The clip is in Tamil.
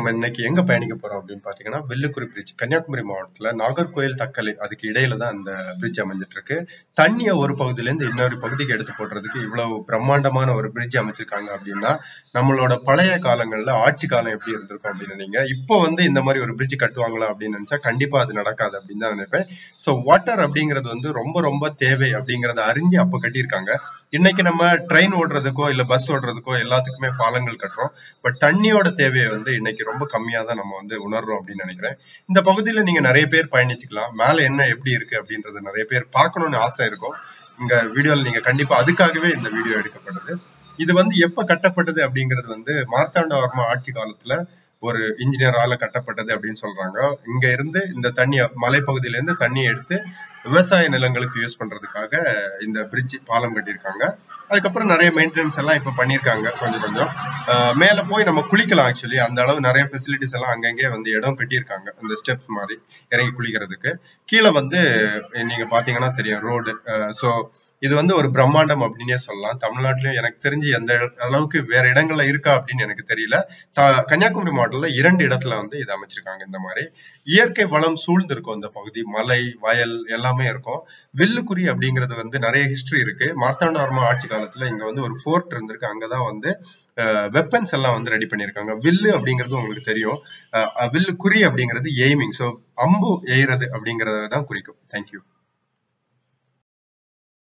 நம்ம இன்னைக்கு எங்க பயணிக்க போறோம் அப்படின்னு பாத்தீங்கன்னா வெள்ளுக்குறி பிரிட்ஜ் கன்னியாகுமரி மாவட்டத்துல நாகர்கோயில் தக்கலை அதுக்கு இடையில தான் அந்த பிரிட்ஜ் அமைஞ்சிட்டு இருக்கு தண்ணியை ஒரு பகுதியில இருந்து இன்னொரு பகுதிக்கு எடுத்து போடுறதுக்கு இவ்வளவு பிரம்மாண்டமான ஒரு பிரிட்ஜ் அமைச்சிருக்காங்க அப்படின்னா நம்மளோட பழைய காலங்கள்ல ஆட்சி காலம் எப்படி இருந்திருக்கும் அப்படின்னு நீங்க இப்போ வந்து இந்த மாதிரி ஒரு பிரிட்ஜ் கட்டுவாங்களா அப்படின்னு நினைச்சா கண்டிப்பா அது நடக்காது அப்படின்னு தான் நினைப்பேன் ஸோ வாட்டர் அப்படிங்கிறது வந்து ரொம்ப ரொம்ப தேவை அப்படிங்கறத அறிஞ்சு அப்போ கட்டியிருக்காங்க இன்னைக்கு நம்ம ட்ரெயின் ஓடுறதுக்கோ இல்ல பஸ் ஓடுறதுக்கோ எல்லாத்துக்குமே பாலங்கள் கட்டுறோம் பட் தண்ணியோட தேவையை வந்து இன்னைக்கு ரொம்ப கம்மியா தான் நம்ம வந்து உணர்றோம் அப்படின்னு நினைக்கிறேன் இந்த பகுதியில நீங்க நிறைய பேர் பயணிச்சுக்கலாம் மேல என்ன எப்படி இருக்கு அப்படின்றத நிறைய பேர் பார்க்கணும்னு ஆசை இருக்கும் இங்க வீடியோல நீங்க கண்டிப்பா அதுக்காகவே இந்த வீடியோ எடுக்கப்படுது இது வந்து எப்ப கட்டப்பட்டது அப்படிங்கிறது வந்து மார்த்தாண்டவர்மா ஆட்சி காலத்துல ஒரு இன்ஜினியரால கட்டப்பட்டது அப்படின்னு சொல்றாங்க இங்க இருந்து இந்த தண்ணிய மலைப்பகுதியில இருந்து தண்ணியை எடுத்து விவசாய நிலங்களுக்கு யூஸ் பண்றதுக்காக இந்த பிரிட்ஜ் பாலம் கட்டியிருக்காங்க அதுக்கப்புறம் நிறைய மெயின்டெனன்ஸ் எல்லாம் இப்ப பண்ணிருக்காங்க கொஞ்சம் கொஞ்சம் ஆஹ் மேல போய் நம்ம குளிக்கலாம் ஆக்சுவலி அந்த அளவு நிறைய ஃபெசிலிட்டிஸ் எல்லாம் அங்கங்கே வந்து இடம் கட்டியிருக்காங்க அந்த ஸ்டெப்ஸ் மாதிரி இறங்கி குளிக்கிறதுக்கு கீழே வந்து நீங்க பாத்தீங்கன்னா தெரியும் ரோடு ஸோ இது வந்து ஒரு பிரம்மாண்டம் அப்படின்னே சொல்லலாம் தமிழ்நாட்டிலும் எனக்கு தெரிஞ்சு எந்த அளவுக்கு வேற இடங்கள்ல இருக்கா அப்படின்னு எனக்கு தெரியல கன்னியாகுமரி மாவட்டத்துல இரண்டு இடத்துல வந்து இது அமைச்சிருக்காங்க இந்த மாதிரி இயற்கை வளம் சூழ்ந்து இருக்கும் இந்த பகுதி மலை வயல் எல்லாமே இருக்கும் வில்லுக்குறி அப்படிங்கிறது வந்து நிறைய ஹிஸ்டரி இருக்கு மார்த்தாண்டவர்மா ஆட்சி காலத்துல இங்க வந்து ஒரு ஃபோர்ட் இருந்திருக்கு அங்கதான் வந்து வெப்பன்ஸ் எல்லாம் வந்து ரெடி பண்ணியிருக்காங்க வில்லு அப்படிங்கிறது உங்களுக்கு தெரியும் வில்லு குறி அப்படிங்கிறது எய்மிங் ஸோ அம்பு எய்றது அப்படிங்கறத தான் குறிக்கும் தேங்க்யூ